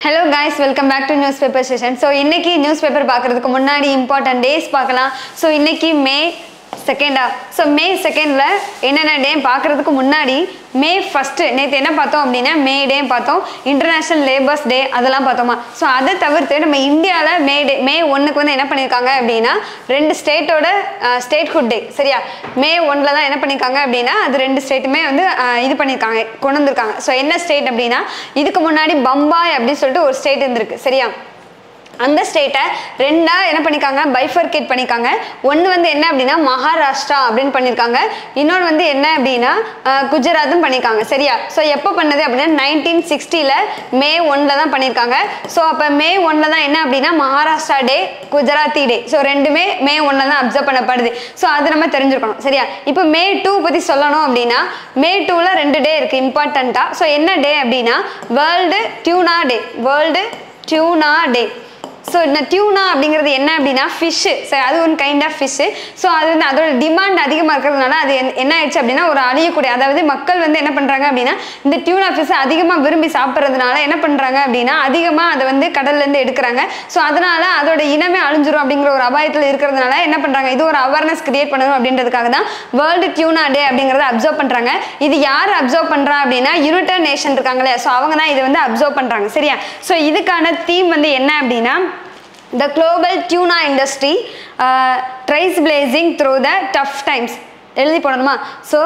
hello guys welcome back to newspaper session so இன்னைக்கு newspaper பார்க்குறதுக்கு முன்னாடி important days பார்க்கலாம் so இன்னைக்கு மே செகண்டா ஸோ மே செகண்டில் என்னென்ன டே பார்க்குறதுக்கு முன்னாடி மே ஃபஸ்ட்டு நேற்று என்ன பார்த்தோம் அப்படின்னா மே டே பார்த்தோம் இன்டர்நேஷ்னல் லேபர்ஸ் டே அதெல்லாம் பார்த்தோமா ஸோ அதை தவிர்த்து நம்ம இந்தியாவில் மே டே மே ஒன்றுக்கு வந்து என்ன பண்ணியிருக்காங்க அப்படின்னா ரெண்டு ஸ்டேட்டோட ஸ்டேட்ஹுட் டே சரியா மே ஒன்றில் தான் என்ன பண்ணியிருக்காங்க அப்படின்னா அது ரெண்டு ஸ்டேட்டுமே வந்து அஹ், இது பண்ணியிருக்காங்க கொண்டு வந்திருக்காங்க ஸோ என்ன ஸ்டேட் அப்படின்னா இதுக்கு முன்னாடி பம்பாய் அப்படின்னு சொல்லிட்டு ஒரு ஸ்டேட் இருந்திருக்கு சரியா அந்த ஸ்டேட்டை ரெண்டா என்ன பண்ணியிருக்காங்க பைஃபர்கேட் பண்ணியிருக்காங்க ஒன்று வந்து என்ன அப்படின்னா மகாராஷ்டிரா அப்படின்னு பண்ணியிருக்காங்க இன்னொன்று வந்து என்ன அப்படின்னா அஹ், குஜராத்தும் பண்ணியிருக்காங்க சரியா ஸோ எப்போ பண்ணது அப்படின்னா நைன்டீன் சிக்ஸ்டியில் மே ஒன்றில் தான் பண்ணியிருக்காங்க ஸோ அப்போ மே ஒன்றில் தான் என்ன அப்படின்னா Maharashtra day Gujarati day so ரெண்டுமே மே ஒன்றில் தான் அப்சர்வ் பண்ணப்படுது ஸோ அது நம்ம தெரிஞ்சுக்கணும் சரியா இப்போ மே டூ பற்றி சொல்லணும் அப்படின்னா மே டூவில் ரெண்டு டே இருக்குது இம்பார்ட்டண்ட்டாக ஸோ என்ன டே அப்படின்னா world tuna day world tuna day so இந்த டியூனா அப்படிங்கிறது என்ன அப்படின்னா ஃபிஷ்ஷு சரி அது ஒரு கைண்ட் ஆஃப் ஃபிஷ்ஷு ஸோ அது வந்து அதோட டிமாண்ட் அதிகமாக இருக்கிறதுனால அது என்ன- என்ன ஆயிடுச்சு அப்படின்னா ஒரு அழியக்கூடிய அதாவது மக்கள் வந்து என்ன பண்ணுறாங்க அப்படின்னா இந்த டியூனா ஃபிஷ்ஷை அதிகமாக விரும்பி சாப்பிட்றதுனால என்ன பண்ணுறாங்க அப்படின்னா அதிகமாக அதை வந்து கடல்லேருந்து எடுக்கிறாங்க ஸோ அதனால அதோட இனமே அழிஞ்சிரும் அப்படிங்கிற ஒரு அபாயத்தில் இருக்கிறதுனால என்ன பண்ணுறாங்க இது ஒரு அவேர்னஸ் கிரியேட் பண்ணணும் அப்படின்றதுக்காக தான் வேர்ல்டு டியூனா டே அப்படிங்கிறத அப்சர்வ் பண்ணுறாங்க இது யார் அப்சர்வ் பண்ணுறா அப்படின்னா யுனைடெட் நேஷன் இருக்காங்களே ஸோ அவங்க தான் இதை வந்து அப்சர்வ் பண்ணுறாங்க சரியா ஸோ இதுக்கான தீம் வந்து என்ன அப்படின்னா the global tuna industry uh, tries blazing through the tough times எழுதி போடணுமா ஸோ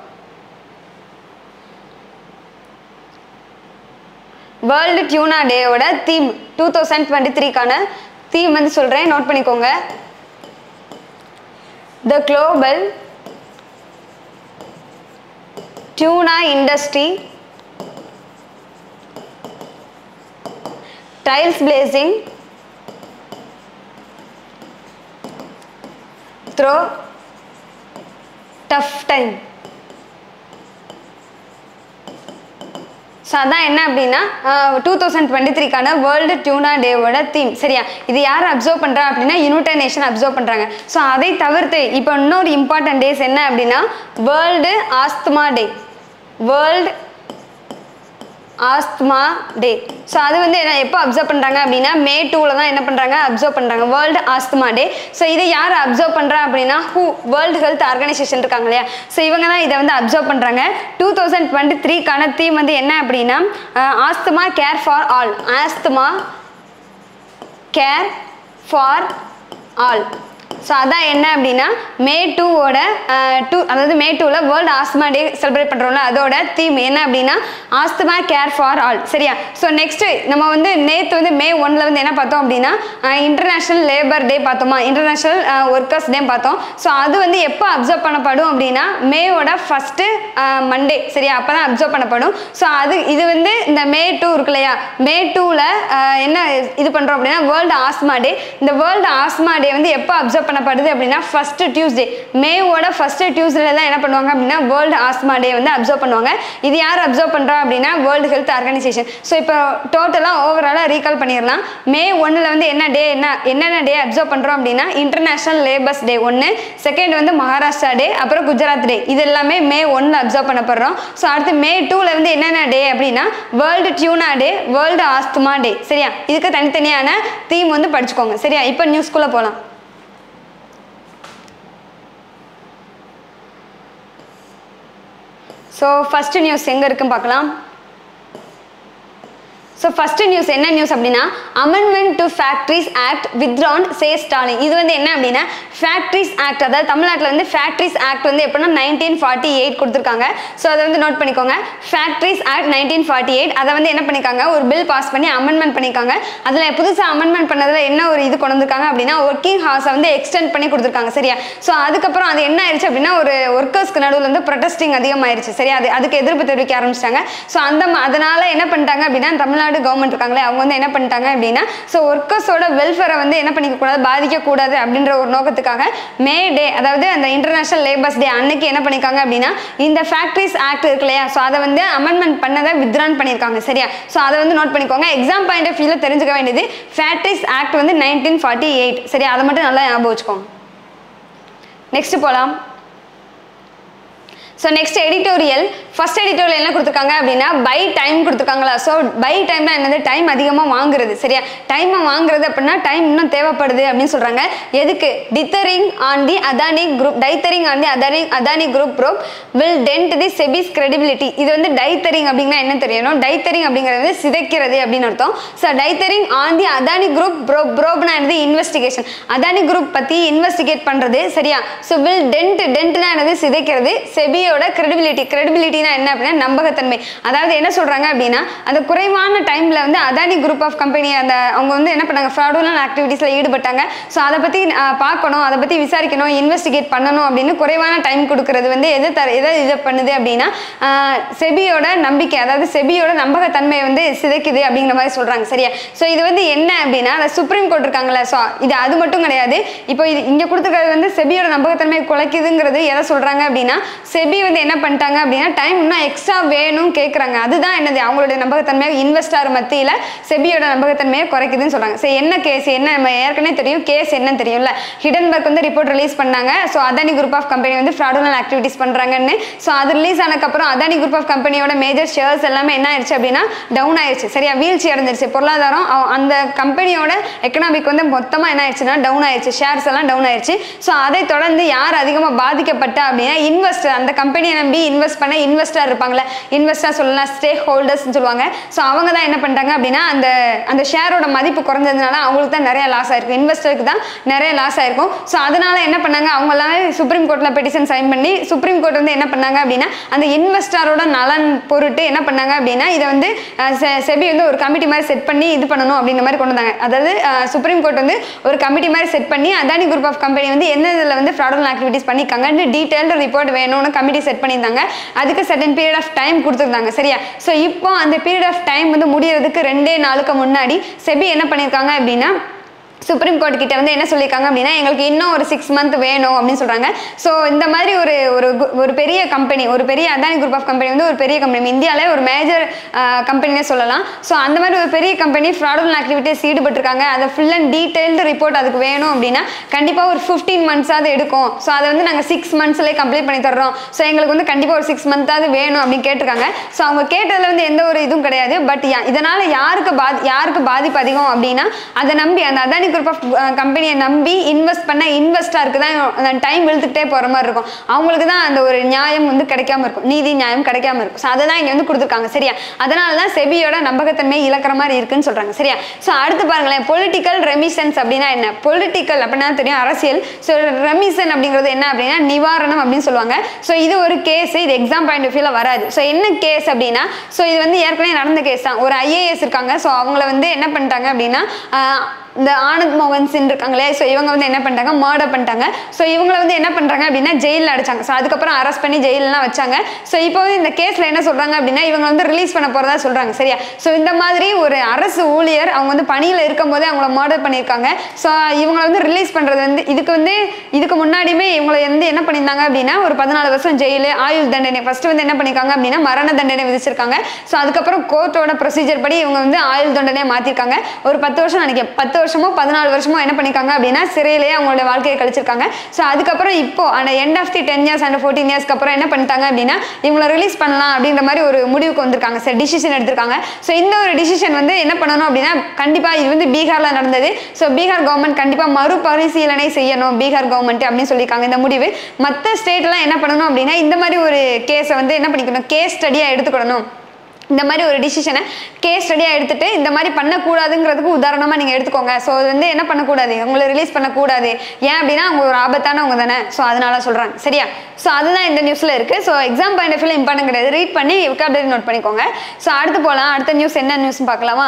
வேர்ல்டு டியூனா டேயோட தீம் டூ தௌசண்ட் டுவெண்ட்டி த்ரீக்கான தீம் வந்து சொல்கிறேன் நோட் பண்ணிக்கோங்க the global tuna industry tiles blazing through tough time so அதான் என்ன அப்படின்னா டூ தௌசண்ட் டுவெண்ட்டி த்ரீக்கான வேர்ல்டு டியூனா டேவோட தீம் சரியா இது யார் அப்சர்வ் பண்ணுறா அப்படின்னா யுனைடெட் நேஷன் அப்சர்வ் பண்ணுறாங்க ஸோ அதை தவிர்த்து இப்போ இன்னொரு இம்பார்ட்டன்ட் டேஸ் என்ன அப்படின்னா world asthma day world asthma day so அது வந்து என்ன எப்போ அப்சர்வ் பண்ணுறாங்க அப்படின்னா மே டூவில் தான் என்ன பண்ணுறாங்க அப்சர்வ் பண்ணுறாங்க வேர்ல்டு ஆஸ்துமா டே ஸோ இதை யார் அப்சர்வ் பண்ணுறா அப்படின்னா ஹூ வேர்ல்டு ஹெல்த் ஆர்கனைசேஷன் இருக்காங்க இல்லையா ஸோ இவங்க தான் இதை வந்து அப்சர்வ் பண்ணுறாங்க டூ தௌசண்ட் டுவெண்ட்டி த்ரீக்கான தீம் வந்து என்ன அப்படின்னா asthma care for all asthma care for all so அதான் என்ன அப்படின்னா மே டூவோட டூ அதாவது மே டூவில் வேர்ல்டு ஆஸ்துமா டே செலிப்ரேட் பண்ணுறோம்ல அதோட தீம் என்ன அப்படின்னா ஆஸ்துமா கேர் ஃபார் ஆல் சரியா ஸோ நெக்ஸ்ட்டு நம்ம வந்து நேற்று வந்து மே ஒன்ல வந்து என்ன பார்த்தோம் அப்படின்னா இன்டர்நேஷ்னல் லேபர் டே பார்த்தோமா இன்டர்நேஷ்னல் ஒர்க்கர்ஸ் டே பார்த்தோம் ஸோ அது வந்து எப்போ அப்சர்வ் பண்ணப்படும் அப்படின்னா மேவோட ஃபஸ்ட்டு மண்டே சரியா அப்போ தான் அப்சர்வ் பண்ணப்படும் ஸோ அது இது வந்து இந்த மே டூ இருக்கு இல்லையா மே டூவில் என்ன இது பண்ணுறோம் அப்படின்னா வேர்ல்டு ஆஸ்மா டே இந்த வேர்ல்டு ஆஸ்மா டே வந்து எப்போ அப்சர்வ் பண்ணப்படுது அப்படின்னா ஃபஸ்ட்டு டியூஸ்டே மேவோட ஃபஸ்ட்டு டியூஸ்டே தான் என்ன பண்ணுவாங்க அப்படின்னா வேர்ல்டு ஆஸ்மா டே வந்து அப்சர்வ் பண்ணுவாங்க இது யார் அப்சர்வ் பண்ணுறா அப்படின்னா வேர்ல்டு ஹெல்த் ஆர்கனைசேஷன் ஸோ இப்போ டோட்டலாக ஓவராலாக ரீகால் பண்ணிடலாம் மே ஒன்றில் வந்து என்ன டே என்ன என்னென்ன டே அப்சர்வ் பண்ணுறோம் அப்படின்னா இன்டர்நேஷ்னல் லேபர்ஸ் டே ஒன்று செகண்ட் வந்து மகாராஷ்டிரா டே அப்புறம் குஜராத் டே இது எல்லாமே மே ஒன்றில் அப்சர்வ் பண்ணப்படுறோம் ஸோ அடுத்து மே டூவில் வந்து என்னென்ன டே அப்படின்னா world tuna day world asthma day சரியா இதுக்கு தனித்தனியான தீம் வந்து படிச்சுக்கோங்க சரியா இப்போ நியூஸ்குள்ளே போகலாம் ஸோ ஃபஸ்ட்டு நியூஸ் எங்கே இருக்குன்னு பார்க்கலாம் ஸோ ஃபஸ்ட்டு நியூஸ் என்ன நியூஸ் அப்படின்னா amendment to factories act withdrawn says Stalin இது வந்து என்ன அப்படின்னா ஃபேக்ட்ரிஸ் ஆக்ட் அதாவது தமிழ்நாட்டில் வந்து ஃபேக்ட்ரிஸ் ஆக்ட் வந்து எப்படின்னா நைன்டீன் ஃபார்ட்டி எயிட் கொடுத்துருக்காங்க ஸோ அதை வந்து நோட் பண்ணிக்கோங்க factories act nineteen forty eight அதை வந்து என்ன பண்ணியிருக்காங்க ஒரு பில் பாஸ் பண்ணி அமெண்ட்மெண்ட் பண்ணியிருக்காங்க அதில் புதுசாக அமெண்ட்மெண்ட் பண்ணதில் என்ன ஒரு இது கொண்டு வந்திருக்காங்க அப்படின்னா ஒர்க்கிங் ஹார்ஸை வந்து எக்ஸ்டெண்ட் பண்ணி கொடுத்துருக்காங்க சரியா ஸோ அதுக்கப்புறம் அது என்ன ஆயிடுச்சு அப்படின்னா ஒரு ஒர்க்கர்ஸ்க்கு நடுவில் வந்து ப்ரொட்டஸ்டிங் அதிகமாயிருச்சு சரியா அது அதுக்கு எதிர்ப்பு தெரிவிக்க ஆரம்பிச்சிட்டாங்க ஸோ அந்த ம- அதனால என்ன பண்ணிட்டாங்க அப்படின்னா தமிழ்நாடு கவர்மெண்ட் இருக்காங்களே அவங்க வந்து என்ன பண்ணிட்டாங்க அப்படின்னா ஸோ ஒர்க்கர்ஸோட வெல்ஃபேரை வந்து என்ன பண்ணிக்க கூடாது பாதிக்கக்கூடாது அப்படின்ற ஒரு நோக்கத்துக்காக மே டே அதாவது அந்த இன்டர்நேஷனல் லேபர்ஸ் டே அன்னைக்கு என்ன பண்ணிருக்காங்க அப்படின்னா இந்த ஃபேக்ட்ரிஸ் ஆக்ட் இருக்கு இல்லையா ஸோ அதை வந்து அமெண்ட்மெண்ட் பண்ணதை வித்ரான் பண்ணியிருக்காங்க சரியா ஸோ அதை வந்து நோட் பண்ணிக்கோங்க எக்ஸாம் பாயிண்ட் ஆஃப் வியூவில் தெரிஞ்சுக்க வேண்டியது ஃபேக்ட்ரிஸ் ஆக்ட் வந்து நைன்டீன் ஃபார்ட்டி எயிட் சரியா அதை மட்டும் நல்லா ஞாபகம் வச்சுக்கோங்க நெக்ஸ்ட் போகலாம் so next editorial first editorial என்ன கொடுத்துருக்காங்க அப்படின்னா பை டைம் கொடுத்துருக்காங்களா ஸோ பை டைம்னா என்னது டைம் அதிகமாக வாங்குறது சரியா டைமை வாங்குறது அப்படின்னா டைம் இன்னும் தேவைப்படுது அப்படின்னு சொல்கிறாங்க எதுக்கு tethering on the Adani group tethering on the Adani Adani group probe will dent the SEBI's credibility இது வந்து டைத்தரிங் அப்படின்னா என்ன தெரியணும் டைத்தரிங் அப்படிங்கிறது வந்து சிதைக்கிறது அப்படின்னு அர்த்தம் so tethering on the Adani group ப்ரோ ப்ரோப்னா என்னது இன்வெஸ்டிகேஷன் அதானி குரூப் பற்றி இன்வெஸ்டிகேட் பண்ணுறது சரியா ஸோ வில் டென்ட் டென்ட்னா என்னது சிதைக்கிறது செபியோட credibility credibilityனா என்ன அப்படின்னா நம்பகத்தன்மை அதாவது என்ன சொல்கிறாங்க அப்படின்னா அந்த குறைவான டைமில் வந்து அதானி குரூப் ஆஃப் கம்பெனி அந்த அவங்க வந்து என்ன பண்ணாங்க ஃப்ராடுலன் ஆக்டிவிட்டீஸில் ஈடுபட்டாங்க ஸோ அதை பற்றி பார்க்கணும் அதை பற்றி விசாரிக்கணும் இன்வெஸ்டிகேட் பண்ணணும் அப்படின்னு குறைவான டைம் கொடுக்கறது வந்து எது தர எதை இது பண்ணுது அப்படின்னா ஆஹ், செபியோட நம்பிக்கை அதாவது செபியோட நம்பகத்தன்மையை வந்து சிதைக்குது அப்படிங்கிற மாதிரி சொல்கிறாங்க சரியா ஸோ இது வந்து என்ன அப்படின்னா அந்த சுப்ரீம் கோர்ட் இருக்காங்களே ஸோ இது அது மட்டும் கிடையாது இப்போ இது இங்கே கொடுத்துருக்கிறது வந்து செபியோட நம்பகத்தன்மையை குலைக்குதுங்கிறது எதை சொல்கிறாங்க அப்படின்னா செபி வந்து என்ன பண்ணிட்டாங்க அப்படின்னா டைம் இன்னும் எக்ஸ்ட்ரா வேணும் கேட்குறாங்க அதுதான் என்னது அவங்களுடைய நம்பகத்தன்மையை இன்வெஸ்டார் மத்தியில் செபியோட நம்பகத்தன்மையை குறைக்குதுன்னு சொல்கிறாங்க சரி என்ன கேஸ் என்ன நம்ம ஏற்கனவே தெரியும் கேஸ் என்னன்னு தெரியும்ல ஹிடன்பர்க் வந்து ரிப்போர்ட் ரிலீஸ் பண்ணாங்க so Adani group of company வந்து ஃப்ராடுலன் ஆக்டிவிட்டிஸ் பண்ணுறாங்கன்னு ஸோ அது ரிலீஸ் ஆனதுக்கப்புறம் அதானி குரூப் ஆஃப் கம்பெனியோட மேஜர் ஷேர்ஸ் எல்லாமே என்ன ஆயிடுச்சு அப்படின்னா டவுன் ஆயிடுச்சு சரியா வீழ்ச்சி அடைஞ்சிருச்சு பொருளாதாரம் அவ- அந்த கம்பெனியோட எக்கனாமிக் வந்து மொத்தமாக என்ன ஆயிடுச்சுன்னா டவுன் ஆயிடுச்சு ஷேர்ஸ் எல்லாம் டவுன் ஆயிடுச்சு ஸோ அதை தொடர்ந்து யார் அதிகமாக பாதிக்கப்பட்டா அப்படின்னா இன்வெஸ்டர் அந்த கம்பெனியை நம்பி இன்வெஸ்ட் பண்ண இன்வெஸ்டர் இருப்பாங்களே இன்வெஸ்டர் சொல்லலாம் ஸ்டேக் ஹோல்டர்ஸ்னு சொல்லுவாங்க ஸோ அவங்க தான் என்ன பண்ணிட்டாங்க அப்படின்னா அந்த அந்த ஷேரோட மதிப்பு குறைஞ்சதுனால அவங்களுக்கு தான் நிறைய லாஸ் ஆயிருக்கும் இன்வெஸ்டருக்கு தான் நிறைய லாஸ் ஆயிருக்கும் ஸோ அதனால என்ன பண்ணாங்க அவங்க எல்லாமே சுப்ரீம் கோர்ட்டில் பெட்டிஷன் சைன் பண்ணி சுப்ரீம் கோர்ட் வந்து என்ன பண்ணாங்க அப்படின்னா அந்த இன்வெஸ்டரோட நலன் பொருட்டு என்ன பண்ணாங்க அப்படின்னா இதை வந்து அஹ், செ- செபி வந்து ஒரு கமிட்டி மாதிரி செட் பண்ணி இது பண்ணணும் அப்படின்ற மாதிரி கொண்டு வந்தாங்க அதாவது அஹ், சுப்ரீம் கோர்ட் வந்து ஒரு கமிட்டி மாதிரி செட் பண்ணி அதானி குரூப் ஆஃப் கம்பெனி வந்து என்ன இதில் வந்து ஃப்ராடல் ஆக்டிவிட்டிஸ் பண்ணியிருக்காங்கன்னு டீட்டெயில்டு ரிப்போர்ட் வேணும்னு கமிட்டி செட் பண்ணியிருந்தாங்க அதுக்கு சர்டன் பீரியட் ஆஃப் டைம் கொடுத்துருந்தாங்க சரியா ஸோ இப்போ அந்த பீரியட் ஆஃப் டைம் வந்து முடியறதுக்கு ரெண்டே நாளுக்கு முன்னாடி செபி என்ன பண்ணியிருக்காங்க அப்படின்னா சுப்ரீம் கோர்ட் கிட்ட வந்து என்ன சொல்லியிருக்காங்க அப்படின்னா எங்களுக்கு இன்னும் ஒரு சிக்ஸ் மந்த் வேணும் அப்படின்னு சொல்றாங்க ஸோ இந்த மாதிரி ஒரு ஒரு கு- ஒரு பெரிய கம்பெனி ஒரு பெரிய அதானி குரூப் ஆஃப் கம்பெனி வந்து ஒரு பெரிய கம்பெனி இந்தியாவிலே ஒரு மேஜர் கம்பெனினே சொல்லலாம் ஸோ அந்த மாதிரி ஒரு பெரிய கம்பெனி ஃப்ராடல் ஆக்டிவிட்டிஸ் ஈடுபட்டிருக்காங்க அதை ஃபுல் அண்ட் டீட்டெயில்டு ரிப்போர்ட் அதுக்கு வேணும் அப்படின்னா கண்டிப்பாக ஒரு ஃபிஃப்டீன் மந்த்ஸாவது எடுக்கும் ஸோ அதை வந்து நாங்கள் சிக்ஸ் மந்த்ஸ்லேயே கம்ப்ளீட் பண்ணி தர்றோம் ஸோ எங்களுக்கு வந்து கண்டிப்பாக ஒரு சிக்ஸ் மந்த்தாவது வேணும் அப்படின்னு கேட்டிருக்காங்க ஸோ அவங்க கேட்டதில் வந்து எந்த ஒரு இதுவும் கிடையாது பட் இதனால் யாருக்கு பாதி யாருக்கு பாதிப்பு அதிகம் அப்படின்னா அதை நம்பி அந்த அதானி குரூப் ஆஃப் கம்பெனியை நம்பி இன்வெஸ்ட் பண்ண இன்வெஸ்டருக்கு தான் அந்த டைம் இழுத்துக்கிட்டே போகிற மாதிரி இருக்கும் அவங்களுக்கு தான் அந்த ஒரு நியாயம் வந்து கிடைக்காம இருக்கும் நீதி நியாயம் கிடைக்காம இருக்கும் ஸோ அதை தான் இங்கே வந்து கொடுத்துருக்காங்க சரியா அதனால தான் செபியோட நம்பகத்தன்மை இழக்கிற மாதிரி இருக்குன்னு சொல்கிறாங்க சரியா ஸோ அடுத்து பாருங்களேன் பொலிட்டிக்கல் ரெமிஷன்ஸ் அப்படின்னா என்ன பொலிட்டிக்கல் அப்படின்னா தெரியும் அரசியல் ஸோ ரெமிஷன் அப்படிங்கிறது என்ன அப்படின்னா நிவாரணம் அப்படின்னு சொல்லுவாங்க ஸோ இது ஒரு கேஸ் இது எக்ஸாம் பாயிண்ட் ஆஃப் வியூவில் வராது ஸோ என்ன கேஸ் அப்படின்னா ஸோ இது வந்து ஏற்கனவே நடந்த கேஸ் தான் ஒரு ஐஏஎஸ் இருக்காங்க ஸோ அவங்கள வந்து என்ன பண்ணிட்டாங்க அப்படின்னா ஆஹ், இந்த ஆனந்த் மோகன் சிங் இருக்காங்களே ஸோ இவங்க வந்து என்ன பண்ணிட்டாங்க மர்டர் பண்ணிட்டாங்க ஸோ இவங்கள வந்து என்ன பண்ணுறாங்க அப்படின்னா ஜெயிலில் அடைச்சாங்க ஸோ அதுக்கப்புறம் அரெஸ்ட் பண்ணி ஜெயிலெலாம் வச்சாங்க ஸோ இப்போ வந்து இந்த கேஸில் என்ன சொல்கிறாங்க அப்படின்னா இவங்க வந்து ரிலீஸ் பண்ண போகிறதா சொல்கிறாங்க சரியா ஸோ இந்த மாதிரி ஒரு அரசு ஊழியர் அவங்க வந்து பணியில் இருக்கும்போதே அவங்கள மர்டர் பண்ணியிருக்காங்க ஸோ இவங்கள வந்து ரிலீஸ் பண்ணுறது வந்து இதுக்கு வந்து இதுக்கு முன்னாடியுமே இவங்களை வந்து என்ன பண்ணியிருந்தாங்க அப்படின்னா ஒரு பதினாலு வருஷம் ஜெயிலு ஆயுள் தண்டனை ஃபர்ஸ்ட் வந்து என்ன பண்ணியிருக்காங்க அப்படின்னா மரண தண்டனை விதிச்சிருக்காங்க ஸோ அதுக்கப்புறம் கோர்ட்டோட ப்ரொசீஜர் படி இவங்க வந்து ஆயுள் தண்டனையை மாற்றிருக்காங்க ஒரு பத்து வருஷம் நினைக்கிறேன் பத்து வருஷமோ பதினாலு வருஷமோ என்ன பண்ணியிருக்காங்க அப்படின்னா சிறையிலேயே அவங்களோட வாழ்க்கையை கழிச்சிருக்காங்க ஸோ அதுக்கப்புறம் இப்போ அந்த end of the ten years and fourteen இயர்ஸ்க்கு அப்புறம் என்ன பண்ணிட்டாங்க அப்படின்னா இவங்களை ரிலீஸ் பண்ணலாம் அப்படின்ற மாதிரி ஒரு முடிவுக்கு வந்திருக்காங்க சார் டிசிஷன் எடுத்திருக்காங்க ஸோ இந்த ஒரு டிசிஷன் வந்து என்ன பண்ணணும் அப்படின்னா கண்டிப்பாக இது வந்து பீகாரில் நடந்தது ஸோ பீகார் கவர்மெண்ட் கண்டிப்பாக மறுபரிசீலனை செய்யணும் பீகார் கவர்மெண்ட் அப்படின்னு சொல்லியிருக்காங்க இந்த முடிவு மற்ற ஸ்டேட்லாம் என்ன பண்ணணும் அப்படின்னா இந்த மாதிரி ஒரு கேஸை வந்து என்ன பண்ணிக்கணும் கேஸ் ஸ்டடியாக எடுத்துக்கிடணும் இந்த மாதிரி ஒரு டிசிஷனை கேஸ் ஸ்டடியாக எடுத்துட்டு இந்த மாதிரி பண்ணக்கூடாதுங்கிறதுக்கு உதாரணமாக நீங்கள் எடுத்துக்கோங்க ஸோ அது வந்து என்ன பண்ணக்கூடாது உங்களை ரிலீஸ் பண்ணக்கூடாது ஏன் அப்படின்னா அவங்க ஒரு ஆபத்தானவங்க தானே ஸோ அதனால சொல்கிறாங்க சரியா ஸோ அதுதான் இந்த நியூஸில் இருக்குது ஸோ எக்ஸாம் பாயிண்ட் ஆஃப் வியூவில் இம்பார்ட்டன் கிடையாது ரீட் பண்ணி விக்காபரி நோட் பண்ணிக்கோங்க ஸோ அடுத்து போகலாம் அடுத்த நியூஸ் என்ன நியூஸ்னு பார்க்கலாமா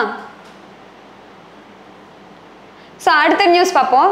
ஸோ அடுத்த நியூஸ் பார்ப்போம்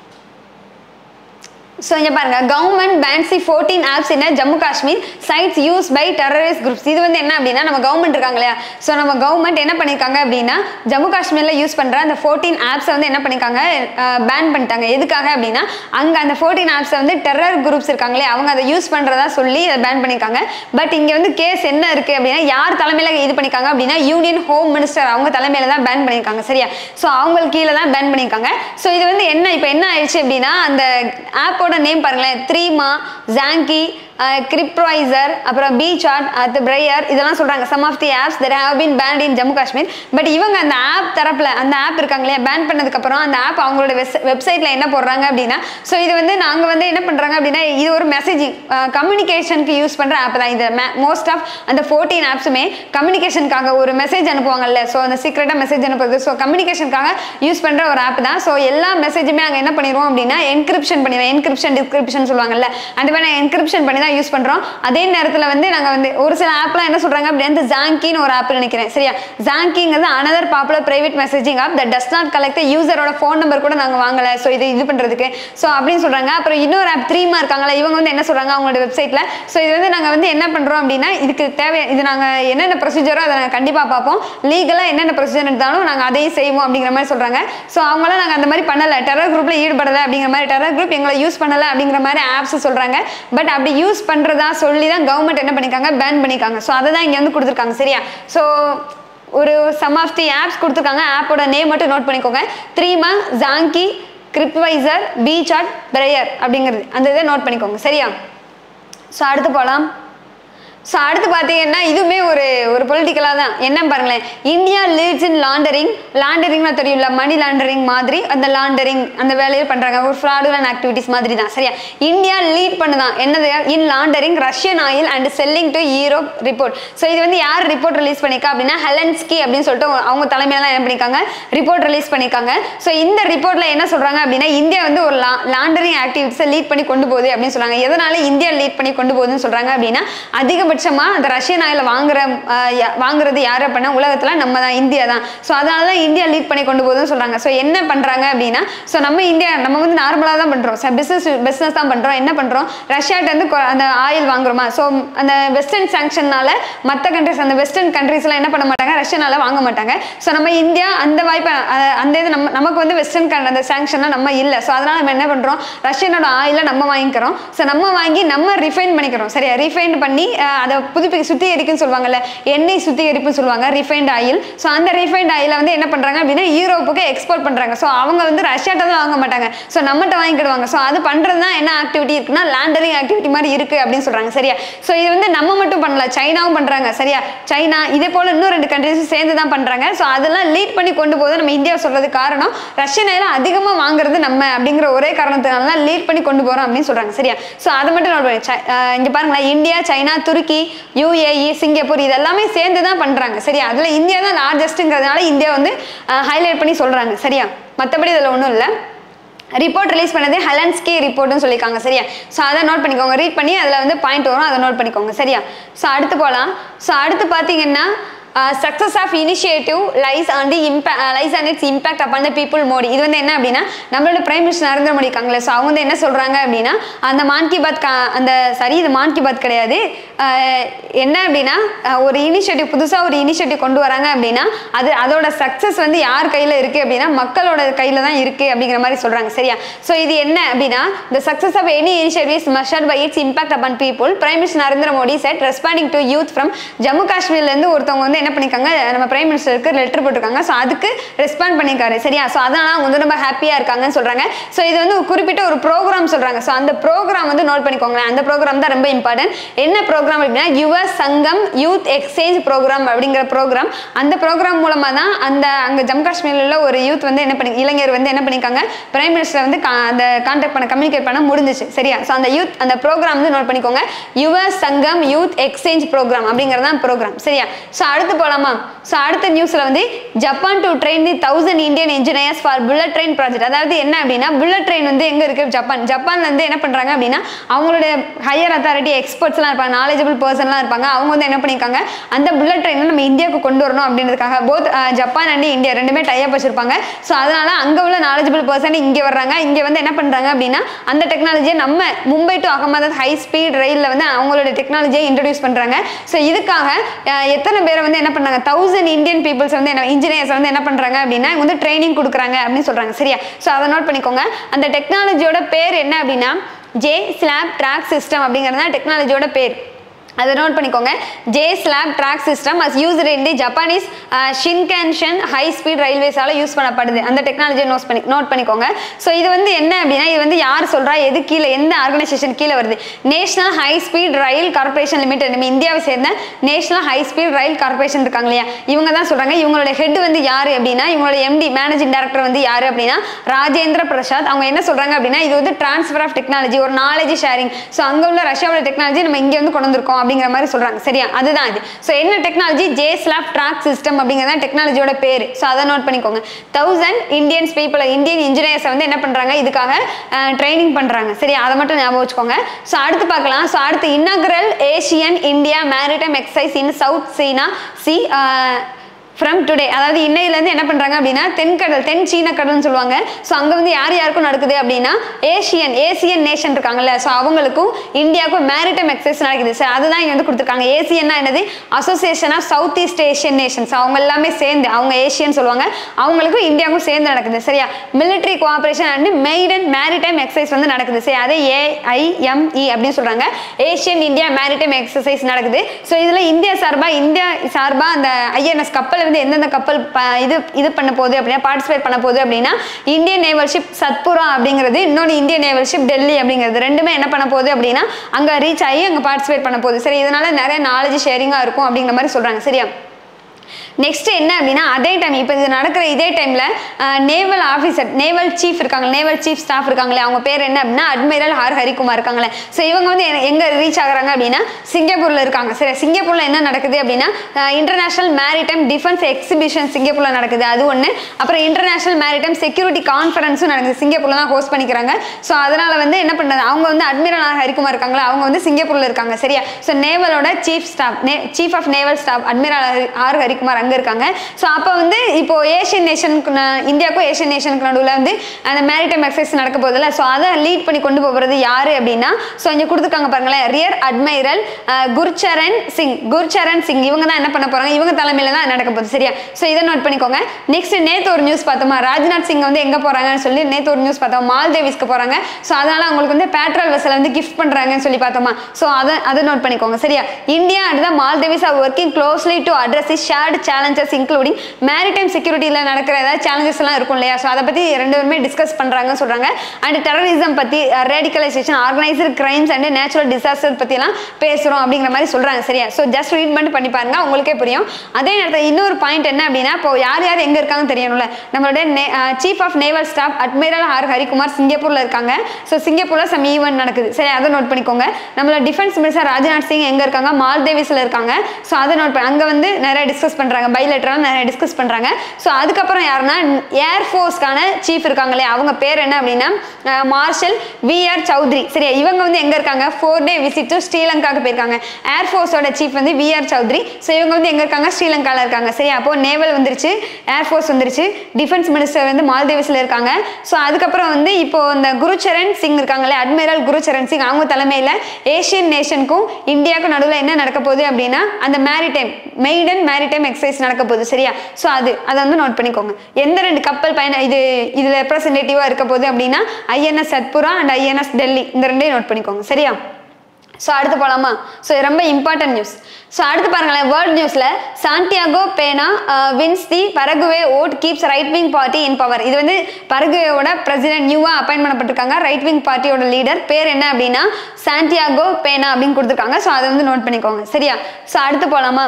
ஸோ இங்கே பாருங்க government bans fourteen apps in Jammu Kashmir cites use by terrorist groups இது வந்து என்ன அப்படின்னா நம்ம கவர்மெண்ட் இருக்காங்க இல்லையா ஸோ நம்ம கவர்மெண்ட் என்ன பண்ணியிருக்காங்க அப்படின்னா ஜம்மு காஷ்மீரில் யூஸ் பண்ணுற அந்த ஃபோர்டீன் ஆப்ஸை வந்து என்ன பண்ணியிருக்காங்க பேன் பண்ணிட்டாங்க எதுக்காக அப்படின்னா அங்கே அந்த ஃபோர்டீன் ஆப்ஸை வந்து டெரர் குரூப்ஸ் இருக்காங்களே அவங்க அதை யூஸ் பண்ணுறதா சொல்லி அதை பேன் பண்ணியிருக்காங்க பட் இங்கே வந்து கேஸ் என்ன இருக்குது அப்படின்னா யார் தலைமையில் இது பண்ணியிருக்காங்க அப்படின்னா யூனியன் ஹோம் மினிஸ்டர் அவங்க தலைமையில் தான் பேன் பண்ணியிருக்காங்க சரியா ஸோ அவங்களுக்கு கீழே தான் பேன் பண்ணியிருக்காங்க ஸோ இது வந்து என்ன இப்போ என்ன ஆயிடுச்சு அப்படின்னா அந்த ஆப்போட நேம் பாருங்களேன் த்ரீமா ஜாங்கி கிரிப்ட்வைசர் அப்புறம் பி சார்ட் அது பிரையர் இதெல்லாம் சொல்றாங்க some of the apps that have been banned in Jammu Kashmir but இவங்க அந்த ஆப் தரப்புல அந்த ஆப் இருக்காங்க இல்லையா பேன் பண்ணதுக்கு அப்புறம் அந்த ஆப் அவங்களோட வெப்சைட்ல என்ன போடுறாங்க அப்படின்னா ஸோ இது வந்து நாங்க வந்து என்ன பண்றாங்க அப்படின்னா இது ஒரு மெசேஜிங் கம்யூனிகேஷனுக்கு யூஸ் பண்ற ஆப் தான் இது மோஸ்ட் ஆஃப் அந்த ஃபோர்டீன் ஆப்ஸுமே கம்யூனிகேஷனுக்காக ஒரு மெசேஜ் அனுப்புவாங்கல்ல ஸோ அந்த சீக்கிரட்டாக மெசேஜ் அனுப்புறது ஸோ கம்யூனிகேஷனுக்காக யூஸ் பண்ற ஒரு ஆப் தான் ஸோ எல்லா மெசேஜுமே அங்கே என்ன பண்ணிடுவோம் அப்படின்னா என்கிரிப்ஷன் பண்ணிடுவோம் என்கிரிப்ஷன் டிஸ்கிரிப்ஷன் சொல்லுவாங்கல்ல அந்த மாதிரி என்கிரிப்ஷன் பண்ணி தான் யூஸ் பண்றோம் அதே நேரத்தில் வந்து நாங்க வந்து ஒரு சில ஆப்லாம் என்ன சொல்றாங்க அப்படின்னா இந்த ஜாங்கின்னு ஒரு ஆப் நினைக்கிறேன் சரியா ஜாங்கிங்கிறது another popular private messaging app that does not collect யூசரோட ஃபோன் நம்பர் கூட நாங்க வாங்கல ஸோ இது இது பண்றதுக்கு ஸோ அப்படின்னு சொல்றாங்க அப்புறம் இன்னொரு ஆப் த்ரீமா இருக்காங்களா இவங்க வந்து என்ன சொல்றாங்க அவங்களோட வெப்சைட்ல ஸோ இது வந்து நாங்க வந்து என்ன பண்றோம் அப்படின்னா இதுக்கு தேவை இது நாங்க என்னென்ன ப்ரொசீஜரோ அதை நாங்க கண்டிப்பா பார்ப்போம் லீகலா என்னென்ன ப்ரொசீஜர் எடுத்தாலும் நாங்க அதையும் செய்வோம் அப்படிங்கிற மாதிரி சொல்றாங்க ஸோ அவங்களாம் நாங்க அந்த மாதிரி பண்ணல டெரர் குரூப்ல ஈடுபடல அப்படிங்கிற மாதிரி டெரர் குரூப் எங்களை யூஸ் பண்ணல அப்படிங்கிற மாதிரி ஆப்ஸ் சொல்றாங்க பட் அப்படி யூஸ் பண்றதா சொல்லி தான் கவர்மெண்ட் என்ன பண்ணிருக்காங்க பேன் பண்ணிருக்காங்க ஸோ அதை தான் இங்க வந்து கொடுத்துருக்காங்க சரியா ஸோ ஒரு சம் ஆஃப் தி ஆப்ஸ் கொடுத்துருக்காங்க ஆப்போட நேம் மட்டும் நோட் பண்ணிக்கோங்க Threema Zangi Crypviser B chat Briar அப்படிங்கிறது அந்த இதை நோட் பண்ணிக்கோங்க சரியா ஸோ அடுத்து போகலாம் ஸோ அடுத்து பார்த்தீங்கன்னா இதுவுமே ஒரு ஒரு பொலிட்டிக்கலாக தான் என்ன பாருங்களேன் இந்தியா லீட்ஸ் இன் லாண்டரிங் லாண்டரிங்னா தெரியும்ல மணி லாண்டரிங் மாதிரி அந்த லாண்டரிங் அந்த வேலையை பண்ணுறாங்க ஒரு ஃப்ராடுலன் ஆக்டிவிட்டிஸ் மாதிரி தான் சரியா இந்தியா லீட் பண்ணுதான் என்னது in laundering Russian oil and selling to Europe report so இது வந்து யார் ரிப்போர்ட் ரிலீஸ் பண்ணிக்கா அப்படின்னா ஹெலன்ஸ்கி அப்படின்னு சொல்லிட்டு அவங்க தலைமையில தான் என்ன பண்ணியிருக்காங்க ரிப்போர்ட் ரிலீஸ் பண்ணியிருக்காங்க ஸோ இந்த ரிப்போர்ட்ல என்ன சொல்றாங்க அப்படின்னா இந்தியா வந்து ஒரு லாண்டரிங் ஆக்டிவிட்டிஸை லீட் பண்ணி கொண்டு போகுது அப்படின்னு சொல்றாங்க எதனால இந்தியா லீட் பண்ணி கொண்டு போகுதுன்னு சொல்றாங்க அப்படின்னா அதிகபட்சமா அந்த ரஷ்யன் ஆயில வாங்குற ஆஹ், யா- வாங்குறது யார் அப்படின்னா உலகத்துல நம்ம தான் இந்தியா தான் ஸோ அதனால தான் இந்தியா லீட் பண்ணி கொண்டு போகுதுன்னு சொல்றாங்க ஸோ என்ன பண்றாங்க அப்படின்னா ஸோ நம்ம இந்தியா நம்ம வந்து நார்மலாக தான் பண்றோம் பிசினஸ் பிசினஸ் தான் பண்றோம் என்ன பண்றோம் ரஷ்யாட்ட இருந்து கொ- அந்த ஆயில் வாங்குறோமா ஸோ அந்த வெஸ்டர்ன் சாங்ஷன்னால மற்ற கண்ட்ரிஸ் அந்த வெஸ்டர்ன் கண்ட்ரீஸ்லாம் என்ன பண்ண மாட்டாங்க ரஷ்யனால வாங்க மாட்டாங்க ஸோ நம்ம இந்தியா அந்த வாய்ப்பை அஹ், அந்த இது நம்ம நமக்கு வந்து வெஸ்டர்ன் கன் அந்த சாங்ஷன்லாம் நம்ம இல்லை ஸோ அதனால நம்ம என்ன பண்றோம் ரஷ்யனோட ஆயில நம்ம வாங்கிக்கிறோம் ஸோ நம்ம வாங்கி நம்ம ரிஃபைன் பண்ணிக்கிறோம் சரியா ரிஃபைன் பண்ணி அஹ், அதை புதுப்பிக்க சுத்திகரிக்குன்னு சொல்லுவாங்கல்ல எண்ணெய் சுத்திகரிப்புன்னு சொல்லுவாங்க ரிஃபைண்ட் ஆயில் ஸோ அந்த ரிஃபைண்ட் ஆயில வந்து என்ன பண்றாங்க அப்படின்னா யூரோப்புக்கு எக்ஸ்போர்ட் பண்றாங்க ஸோ அவங்க வந்து ரஷ்யாட்ட தான் வாங்க மாட்டாங்க ஸோ நம்மகிட்ட வாங்கிக்கிடுவாங்க ஸோ அது பண்றது தான் என்ன ஆக்டிவிட்டி இருக்குன்னா லேண்டரிங் ஆக்டிவிட்டி மாதிரி இருக்கு அப்படின்னு சொல்றாங்க சரியா ஸோ இது வந்து நம்ம மட்டும் பண்ணல சைனாவும் பண்றாங்க சரியா சைனா இதே போல இன்னும் ரெண்டு கண்ட்ரிஸும் சேர்ந்து தான் பண்றாங்க ஸோ அதெல்லாம் லீட் பண்ணி கொண்டு போது நம்ம இந்தியா சொல்றது காரணம் ரஷ்யன் ஆயில் அதிகமாக வாங்குறது நம்ம அப்படிங்கிற ஒரே காரணத்தினால தான் லீட் பண்ணி கொண்டு போறோம் அப்படின்னு சொல்றாங்க சரியா ஸோ அதை மட்டும் நோட் பண்ணி சை- அஹ் இங்க பாருங்களேன் இந்தியா சைனா துருக்கி யூஏஇ சிங்கப்பூர் இது எல்லாமே சேர்ந்து தான் பண்றாங்க சரியா அதுல இந்தியா தான் லார்ஜஸ்ட்டுங்கிறதுனால இந்தியா வந்து ஹைலைட் பண்ணி சொல்றாங்க சரியா மற்றபடி இதில் ஒன்றும் இல்லை ரிப்போர்ட் ரிலீஸ் பண்ணது ஹெலன்ஸ்கி ரிப்போர்ட்னு சொல்லியிருக்காங்க சரியா ஸோ அதை நோட் பண்ணிக்கோங்க ரீட் பண்ணி அதில் வந்து பாயிண்ட் வரும் அதை நோட் பண்ணிக்கோங்க சரியா ஸோ அடுத்து போகலாம் ஸோ அடுத்து பார்த்தீங்கன்னா success of initiative lies on the இம்பே lies on its impact upon the people Modi இது வந்து என்ன அப்படின்னா நம்மளோட பிரைம் மினிஸ்டர் நரேந்திர மோடி இருக்காங்களே ஸோ அவங்க வந்து என்ன சொல்கிறாங்க அப்படின்னா அந்த மான் கி பாத் கா- அந்த சரி இது மான் கி பாத் கிடையாது ஆஹ் என்ன அப்படின்னா ஆஹ் ஒரு இனிஷியேட்டிவ் புதுசாக ஒரு இனிஷியேட்டிவ் கொண்டு வராங்க அப்படின்னா அது அதோட சக்ஸஸ் வந்து யார் கையில் இருக்குது அப்படின்னா மக்களோட கையில் தான் இருக்குது அப்படிங்கிற மாதிரி சொல்கிறாங்க சரியா ஸோ இது என்ன அப்படின்னா the success of any initiative is measured by its impact upon people prime minister Narendra Modi said responding to youth from Jammu காஷ்மீர்லேருந்து ஒருத்தவங்க வந்து என்ன பண்ணிருக்காங்க நம்ம பிரைம் மினிஸ்டருக்கு லெட்டர் போட்டிருக்காங்க ஸோ அதுக்கு ரெஸ்பாண்ட் பண்ணியிருக்காரு சரியா ஸோ அதனால அவங்க வந்து ரொம்ப ஹாப்பியாக இருக்காங்கன்னு சொல்கிறாங்க ஸோ இது வந்து ஒரு குறிப்பிட்ட ஒரு ப்ரோக்ராம் சொல்கிறாங்க ஸோ அந்த ப்ரோக்ராம் வந்து நோட் பண்ணிக்கோங்களேன் அந்த ப்ரோக்ராம் தான் ரொம்ப இம்பார்ட்டன்ட் என்ன ப்ரோக்ராம் அப்படின்னா Yuva Sangam youth exchange programme அப்படிங்கிற ப்ரோக்ராம் அந்த ப்ரோக்ராம் மூலமாக தான் அந்த அங்கே ஜம்மு காஷ்மீரில் உள்ள ஒரு யூத் வந்து என்ன பண்ணி இளைஞர் வந்து என்ன பண்ணிருக்காங்க பிரைம் மினிஸ்டர் வந்து கா- அந்த கான்டாக்ட் பண்ண கம்யூனிகேட் பண்ண முடிஞ்சிச்சு சரியா ஸோ அந்த யூத் அந்த ப்ரோக்ராம் வந்து நோட் பண்ணிக்கோங்க யுவ சங்கம் யூத் எக்ஸ்சேஞ்ச் ப்ரோக்ராம் அப்படிங்கிறது தான் ப்ரோக்ராம் சரியா ஸோ அடுத்து போகலாமா ஸோ அடுத்த நியூஸில் வந்து Japan to train the thousand Indian engineers for bullet train project அதாவது என்ன அப்படின்னா புல்லட் ட்ரெயின் வந்து எங்கே இருக்குது ஜப்பான் ஜப்பான்ல இருந்து என்ன பண்ணுறாங்க அப்படின்னா அவங்களோட ஹையர் அத்தாரிட்டி எக்ஸ்பர்ட்ஸ்லாம் இருப்பாங்க நாலேஜபிள் பர்சன்லாம் இருப்பாங்க அவங்க வந்து என்ன பண்ணியிருக்காங்க அந்த புல்லட் ட்ரெயினை நம்ம இந்தியாவுக்கு கொண்டு வரணும் அப்படின்றதுக்காக போத் ஜப்பான் அண்ட் இந்தியா ரெண்டுமே டைப் வச்சிருப்பாங்க ஸோ அதனால அங்கே உள்ள நாலேஜபிள் பர்சன் இங்கே வர்றாங்க இங்கே வந்து என்ன பண்ணுறாங்க அப்படின்னா அந்த டெக்னாலஜியை நம்ம Mumbai to Ahmedabad high speed ரயிலில் வந்து அவங்களோட டெக்னாலஜியை இன்ட்ரடியூஸ் பண்ணுறாங்க ஸோ இதுக்காக அஹ், எத்தனை பேரை வந்து என்ன பண்ணாங்க தௌசண்ட் இந்தியன் பீப்புள்ஸ் வந்து என்ன இன்ஜினியர்ஸ் வந்து என்ன பண்ணுறாங்க அப்படின்னா இவங்க வந்து ட்ரைனிங் கொடுக்குறாங்க அப்படின்னு சொல்கிறாங்க சரியா ஸோ அதை நோட் பண்ணிக்கோங்க அந்த டெக்னாலஜியோட பேர் என்ன அப்படின்னா ஜே ஸ்லாப் ட்ராக் சிஸ்டம் அப்படிங்கிறது தான் டெக்னாலஜியோட பேர் அதை நோட் பண்ணிக்கோங்க J slab track system as used in the Japanese Shinkansen high speed ரயில்வேஸால யூஸ் பண்ணப்படுது அந்த டெக்னாலஜியை நோட் பண்ணி நோட் பண்ணிக்கோங்க ஸோ இது வந்து என்ன அப்படின்னா இது வந்து யார் சொல்றா எது கீழே எந்த ஆர்கனைசேஷன் கீழே வருது national high speed rail corporation limited நம்ம இந்தியாவை சேர்ந்த national high speed rail corporation இருக்காங்க இல்லையா இவங்க தான் சொல்றாங்க இவங்களோட ஹெட் வந்து யாரு அப்படின்னா இவங்களோட எம்டி மேனேஜிங் டைரக்டர் வந்து யாரு அப்படின்னா ராஜேந்திர பிரசாத் அவங்க என்ன சொல்றாங்க அப்படின்னா இது வந்து டிரான்ஸ்ஃபர் ஆஃப் டெக்னாலஜி ஒரு நாலேஜ் ஷேரிங் ஸோ அங்க உள்ள ரஷ்யாவோட டெக்னாலஜி நம்ம இங்க வந்து கொண்டு வந்திருக்கோம் அப்படிங்கிற மாதிரி சொல்றாங்க சரியா அதுதான் இது ஸோ என்ன technology J slab track system அப்படிங்கிறத டெக்னாலஜியோட பேர் ஸோ அதை நோட் பண்ணிக்கோங்க தௌசண்ட் இந்தியன்ஸ் பீப்புள் இந்தியன் இன்ஜினியர்ஸை வந்து என்ன பண்றாங்க இதுக்காக ட்ரைனிங் பண்றாங்க சரியா அதை மட்டும் ஞாபகம் வச்சுக்கோங்க ஸோ அடுத்து பார்க்கலாம் ஸோ அடுத்து inaugural Asian India maritime exercise in South China Sea from today அதாவது இன்னையிலேருந்து என்ன பண்ணுறாங்க அப்படின்னா தென்கடல் தென் சீன கடல்னு சொல்லுவாங்க ஸோ அங்கே வந்து யார் யாருக்கும் நடக்குது அப்படின்னா ஏஷியன் ஏசியன் நேஷன் இருக்காங்கல்ல ஸோ அவங்களுக்கும் இந்தியாவுக்கும் மேரிடைம் எக்ஸசைஸ் நடக்குது சார் அதுதான் இங்கே வந்து கொடுத்துருக்காங்க ஏசியன்னா என்னது Association of South East Asian Nations அவங்க எல்லாமே சேர்ந்து அவங்க ஏஷியன் சொல்லுவாங்க அவங்களுக்கும் இந்தியாவுக்கும் சேர்ந்து நடக்குது சரியா military cooperation and maiden maritime exercise வந்து நடக்குது சரி அதே ஏஐஎம்இ அப்படின்னு சொல்கிறாங்க ஏஷியன் இந்தியா மேரிடைம் எக்ஸசைஸ் நடக்குது ஸோ இதில் இந்தியா சார்பாக இந்தியா சார்பாக அந்த ஐஎன்எஸ் கப்பல் வந்து எந்தெந்த கப்பல் ப- இது இது பண்ண போகுது அப்படின்னா பார்ட்டிசிபேட் பண்ண போகுது அப்படின்னா இந்தியன் நேவல் ஷிப் சத்புரா அப்படிங்கிறது இன்னொன்று இந்தியன் நேவல் ஷிப் டெல்லி அப்படிங்கிறது ரெண்டுமே என்ன பண்ண போகுது அப்படின்னா அங்கே ரீச் ஆகி அங்கே பார்ட்டிசிபேட் பண்ண போகுது சரி இதனால நிறைய நாலேஜ் ஷேரிங்காக இருக்கும் அப்படிங்கிற மாதிரி சொல்கிறாங்க சரியா நெக்ஸ்ட் என்ன அப்படின்னா அதே டைம் இப்போ இது நடக்கிற இதே டைமில் நேவல் ஆஃபீஸர் நேவல் சீஃப் இருக்காங்க நேவல் சீஃப் ஸ்டாஃப் இருக்காங்களே அவங்க பேர் என்ன அப்படின்னா அட்மிரல் ஆர் ஹரிகுமார் இருக்காங்களே ஸோ இவங்க வந்து எ- எங்க ரீச் ஆகுறாங்க அப்படின்னா சிங்கப்பூரில் இருக்காங்க சரி சிங்கப்பூரில் என்ன நடக்குது அப்படின்னா இன்டர்நேஷனல் மேரிடைம் டிஃபென்ஸ் எக்ஸிபிஷன் சிங்கப்பூரில் நடக்குது அது ஒன்று அப்புறம் இன்டர்நேஷனல் மேரிடைம் செக்யூரிட்டி கான்ஃபரன்ஸும் நடக்குது சிங்கப்பூரில் தான் ஹோஸ்ட் பண்ணிக்கிறாங்க ஸோ அதனால வந்து என்ன பண்ணுறது அவங்க வந்து அட்மிரல் ஆர் ஹரிகுமார் இருக்காங்களா அவங்க வந்து சிங்கப்பூரில் இருக்காங்க சரியா ஸோ நேவலோட chief staff chief of naval staff admiral R Harikumar அங்கே இருக்காங்க ஸோ அப்போ வந்து இப்போ ஏஷியன் நேஷனுக்கு இந்தியாவுக்கும் ஏஷியன் நேஷனுக்கு நடுவில் வந்து அந்த மேரிடைம் எக்ஸசைஸ் நடக்க போதில்ல ஸோ அதை லீட் பண்ணி கொண்டு போகிறது யாரு அப்படின்னா ஸோ இங்கே கொடுத்துருக்காங்க பாருங்களேன் ரியர் அட்மைரல் குர்ச்சரன் சிங் குர்ச்சரன் சிங் இவங்க தான் என்ன பண்ண போறாங்க இவங்க தலைமையில தான் நடக்க போகுது சரியா ஸோ இதை நோட் பண்ணிக்கோங்க நெக்ஸ்ட் நேத்து ஒரு நியூஸ் பார்த்தோமா ராஜ்நாத் சிங் வந்து எங்க போறாங்கன்னு சொல்லி நேத்து ஒரு நியூஸ் பார்த்தோம் மால்தேவிஸ்க்கு போறாங்க ஸோ அதனால அவங்களுக்கு வந்து பேட்ரோல் வெசல் வந்து கிஃப்ட் பண்றாங்கன்னு சொல்லி பார்த்தோமா ஸோ அதை அதை நோட் பண்ணிக்கோங்க சரியா India and the Maldives are working closely to address the shared challenges including maritime செக்யூரிட்டியில் நடக்கிற ஏதாவது சேலஞ்சஸ் எல்லாம் இருக்கும் இல்லையா ஸோ அதை பற்றி ரெண்டு பேருமே டிஸ்கஸ் பண்ணுறாங்கன்னு சொல்கிறாங்க அண்ட் டெரரிசம் பற்றி radicalisation organised crimes and natural disaster பற்றிலாம் பேசுகிறோம் அப்படிங்கிற மாதிரி சொல்கிறாங்க சரியா ஸோ ஜஸ்ட் ரீட் பண்ணி பண்ணி பாருங்க உங்களுக்கே புரியும் அதே நேரத்தில் இன்னொரு பாயிண்ட் என்ன அப்படின்னா இப்போ யார் யார் எங்கே இருக்காங்கன்னு தெரியணும்ல நம்மளோட chief of naval staff admiral R Harikumar சிங்கப்பூரில் இருக்காங்க ஸோ சிங்கப்பூரில் சம் ஈவெண்ட் நடக்குது சரி அதை நோட் பண்ணிக்கோங்க நம்மளோட டிஃபென்ஸ் மினிஸ்டர் ராஜ்நாத் சிங் எங்கே இருக்காங்க மால்தேவிஸில் இருக்காங்க ஸோ அதை நோட் பண்ணி அங்கே வந்து நிறைய டிஸ்கஸ் பண்ணுறாங்க பைலெட்டராக நிறைய டிஸ்கஸ் பண்ணுறாங்க ஸோ அதுக்கப்புறம் யாருன்னா ஏர் ஃபோர்ஸ்க்கான சீஃப் இருக்காங்களே அவங்க பேர் என்ன அப்படின்னா அஹ், மார்ஷல் விஆர் சௌத்ரி சரியா இவங்க வந்து எங்கே இருக்காங்க ஃபோர் டே விசிட் டு ஸ்ரீலங்காவுக்கு போயிருக்காங்க ஏர் ஃபோர்ஸோட சீஃப் வந்து விஆர் சௌத்ரி ஸோ இவங்க வந்து எங்கே இருக்காங்க ஸ்ரீலங்காவில் இருக்காங்க சரியா அப்போ நேவல் வந்துருச்சு ஏர் ஃபோர்ஸ் வந்துருச்சு டிஃபென்ஸ் மினிஸ்டர் வந்து மால்தீவ்ஸில் இருக்காங்க ஸோ அதுக்கப்புறம் வந்து இப்போ இந்த குருச்சரண் சிங் இருக்காங்களே அட்மிரல் குருச்சரண் சிங் அவங்க தலைமையில் ஏஷியன் நேஷனுக்கும் இந்தியாவுக்கும் நடுவில் என்ன நடக்க போகுது அப்படின்னா அந்த மேரிடைம் மெய்டன் மேரிடைம் எக்ஸசைஸ் நடக்க போகுது சரியா ஸோ அது அதை வந்து நோட் பண்ணிக்கோங்க எந்த ரெண்டு கப்பல் பயண இது இது ரெப்ரசன்டேட்டிவாக இருக்க போகுது அப்படின்னா INS Satpura and INS Delhi இந்த ரெண்டையும் நோட் பண்ணிக்கோங்க சரியா ஸோ அடுத்து போகலாமா ஸோ இது ரொம்ப இம்பார்ட்டன்ட் நியூஸ் ஸோ அடுத்து பாருங்களேன் வேர்ல்ட் நியூஸில் Santiago Pena wins the Paraguay vote keeps right wing party in power இது வந்து பரகுவேயோட பிரசிடென்ட் நியூவாக அப்பாயின் பண்ணப்பட்டிருக்காங்க ரைட் விங் பார்ட்டியோட லீடர் பேர் என்ன அப்படின்னா சாண்டியாகோ பேனா அப்படின்னு கொடுத்துருக்காங்க ஸோ அதை வந்து நோட் பண்ணிக்கோங்க சரியா ஸோ அடுத்து போகலாமா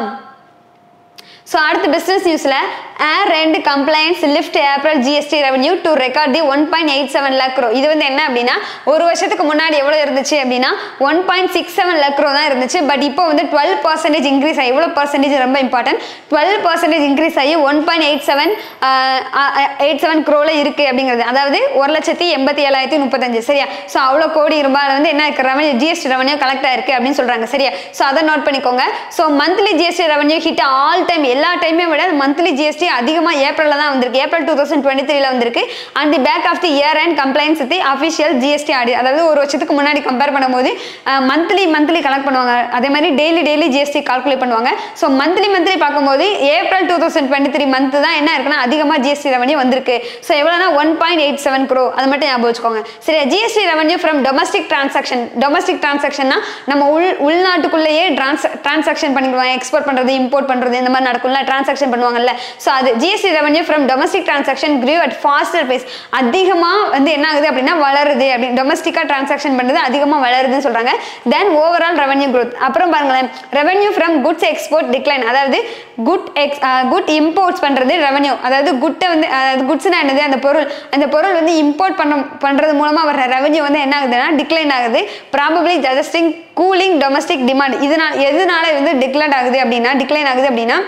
ஸோ அடுத்து பிஸ்னஸ் நியூஸில் air rent compliance lift April GST revenue to record the one point eight seven lakh crore இது வந்து என்ன அப்படின்னா ஒரு வருஷத்துக்கு முன்னாடி எவ்வளோ இருந்துச்சு அப்படின்னா one point six seven lakh crore தான் இருந்துச்சு பட் இப்போ வந்து டுவெல் பர்சன்டேஜ் இன்க்ரீஸ் ஆகி எவ்வளோ பர்சன்டேஜ் ரொம்ப இம்பார்ட்டன்ட் டுவெல் பர்சன்டேஜ் இன்க்ரீஸ் ஆகி one point eight seven eight seven க்ரோவில் இருக்குது அப்படிங்கிறது அதாவது ஒரு லட்சத்தி எண்பத்தி ஏழாயிரத்தி முப்பத்தஞ்சு சரியா ஸோ அவ்வளோ கோடி ரூபாயில் வந்து என்ன இருக்கு ரெவன்யூ ஜிஎஸ்டி ரெவன்யூ கலெக்ட் ஆயிருக்கு அப்படின்னு சொல்கிறாங்க சரியா ஸோ அதை நோட் பண்ணிக்கோங்க so monthly GST revenue hit all time எல்லா டைமே விட மந்த்லி ஜிஎஸ்டி அதிகமாக ஏப்ரலில் தான் வந்திருக்கு ஏப்ரல் டூ தௌசண்ட் டுவெண்ட்டி த்ரீல வந்திருக்கு and the back of the year and compliance with official GST audit அதாவது ஒரு வருஷத்துக்கு முன்னாடி கம்பேர் பண்ணும்போது மந்த்லி மந்த்லி கலெக்ட் பண்ணுவாங்க அதே மாதிரி டெய்லி டெய்லி ஜிஎஸ்டி கால்குலேட் பண்ணுவாங்க ஸோ மந்த்லி மந்த்லி பார்க்கும்போது April two thousand twenty three month தான் என்ன இருக்குன்னா அதிகமாக ஜிஎஸ்டி ரெவன்யூ வந்திருக்கு ஸோ எவ்வளோனா one point eight seven crore அது மட்டும் ஞாபகம் வச்சுக்கோங்க சரி GST revenue from domestic transaction domestic டிரான்சாக்ஷன்னா நம்ம உள் உள்நாட்டுக்குள்ளேயே ட்ரான்ஸ் டிரான்சாக்ஷன் பண்ணிடுவாங்க எக்ஸ்போர்ட் பண்ணுறது இம்போர்ட் பண்ணுறது இந்த மாதிரி நடக்கும்ல டிரான்சாக்ஷன் பண்ணுவாங்கல்ல ஸோ அது GST revenue from domestic transaction grew at pastor base அதிகமாக வந்து என்ன ஆகுது அப்படின்னா வளருது அப்படி டொமஸ்டிக்காக டிரான்சாக்ஷன் பண்ணுறது அதிகமாக வளருதுன்னு சொல்கிறாங்க தென் ஓவரால் ரெவன்யூ growth அப்புறம் பாருங்களேன் revenue from goods export decline அதாவது குட் எக்ஸ் குட் இம்போர்ட்ஸ் பண்ணுறது ரெவன்யூ அதாவது குட்டை வந்து அதாவது குட்ஸ்னா என்னது அந்த பொருள் அந்த பொருள் வந்து இம்போர்ட் பண்ண பண்ணுறது மூலமாக வர ரெவன்யூ வந்து என்ன ஆகுதுன்னா டிக்ளைன் ஆகுது probably suggesting cooling domestic demand இதனால் எதனால வந்து டிக்ளைன் ஆகுது அப்படின்னா டிக்ளைன் ஆகுது அப்படின்னா